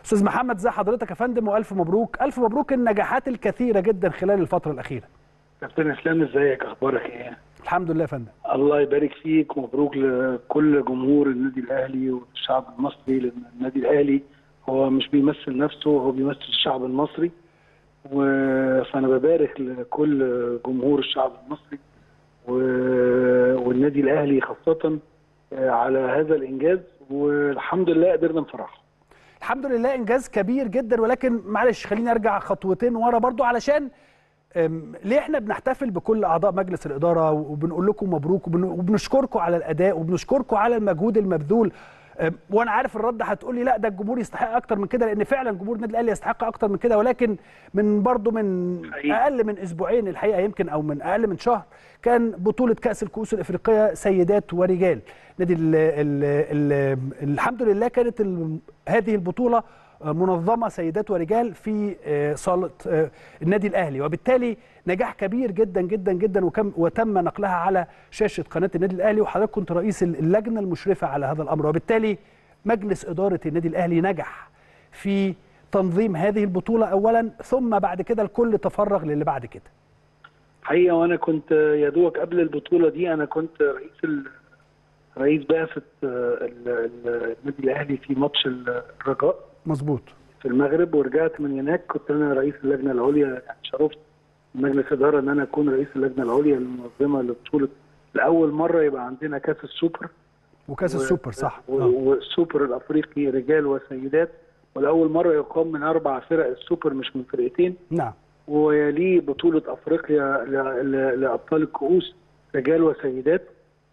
استاذ محمد زي حضرتك يا فندم والف مبروك الف مبروك النجاحات الكثيره جدا خلال الفتره الاخيره كابتن اسلام ازيك اخبارك ايه الحمد لله يا فندم الله يبارك فيك ومبروك لكل جمهور النادي الاهلي والشعب المصري لان النادي الاهلي هو مش بيمثل نفسه هو بيمثل الشعب المصري و... فانا ببارك لكل جمهور الشعب المصري و... والنادي الاهلي خاصه على هذا الانجاز والحمد لله قدرنا نفرحه الحمد لله انجاز كبير جدا ولكن معلش خليني ارجع خطوتين ورا برضو علشان ليه احنا بنحتفل بكل اعضاء مجلس الاداره وبنقول لكم مبروك وبنشكركم على الاداء وبنشكركم على المجهود المبذول وانا عارف الرد هتقول لي لا ده الجمهور يستحق اكتر من كده لان فعلا جمهور النادي الاهلي يستحق اكتر من كده ولكن من برضو من اقل من اسبوعين الحقيقه يمكن او من اقل من شهر كان بطوله كاس الكؤوس الافريقيه سيدات ورجال نادي ال ال ال الحمد لله كانت هذه البطوله منظمه سيدات ورجال في صاله النادي الاهلي وبالتالي نجاح كبير جدا جدا جدا وكم وتم نقلها على شاشه قناه النادي الاهلي وحضرتك كنت رئيس اللجنه المشرفه على هذا الامر وبالتالي مجلس اداره النادي الاهلي نجح في تنظيم هذه البطوله اولا ثم بعد كده الكل تفرغ للي بعد كده حقيقه وانا كنت يا دوبك قبل البطوله دي انا كنت رئيس ال... رئيس بعثه النادي الاهلي في ماتش الرجاء مظبوط في المغرب ورجعت من هناك كنت انا رئيس اللجنه العليا يعني شرفت مجلس اداره ان انا اكون رئيس اللجنه العليا المنظمه لبطوله لاول مره يبقى عندنا كاس السوبر وكاس و... السوبر صح و... والسوبر الافريقي رجال وسيدات ولاول مره يقام من اربع فرق السوبر مش من فرقتين نعم ويليه بطوله افريقيا ل... ل... لابطال الكؤوس رجال وسيدات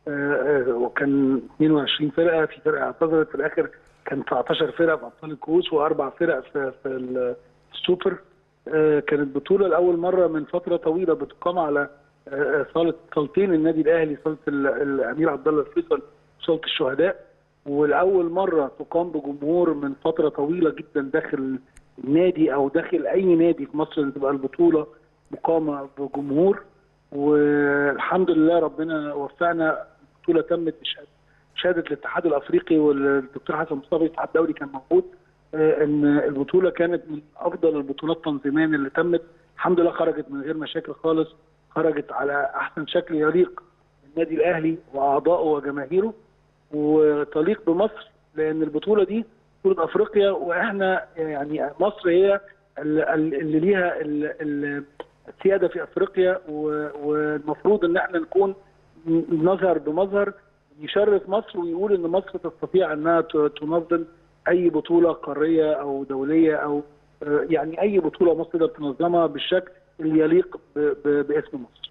وكان 22 فرقه في فرقه اعتذرت في الاخر كان 19 فرقه في ابطال الكؤوس واربع فرق في, في السوبر كانت بطوله لاول مره من فتره طويله بتقام على صاله صالتين النادي الاهلي صاله الامير عبد الله الفيصل وصاله الشهداء ولاول مره تقام بجمهور من فتره طويله جدا داخل النادي او داخل اي نادي في مصر ان تبقى البطوله مقامه بجمهور والحمد لله ربنا وفقنا البطوله تمت بشهاده شهاده الاتحاد الافريقي والدكتور حسن مصطفى الاتحاد الدولي كان موجود ان البطوله كانت من افضل البطولات تنظيميا اللي تمت الحمد لله خرجت من غير مشاكل خالص خرجت على احسن شكل يليق بالنادي الاهلي واعضائه وجماهيره وتليق بمصر لان البطوله دي بطوله افريقيا واحنا يعني مصر هي اللي ليها السياده في افريقيا والمفروض ان احنا نكون نظهر بمظهر يشرف مصر ويقول ان مصر تستطيع انها تنظم اي بطوله قاريه او دوليه او يعني اي بطوله مصر تقدر تنظمها بالشكل اللي يليق باسم مصر.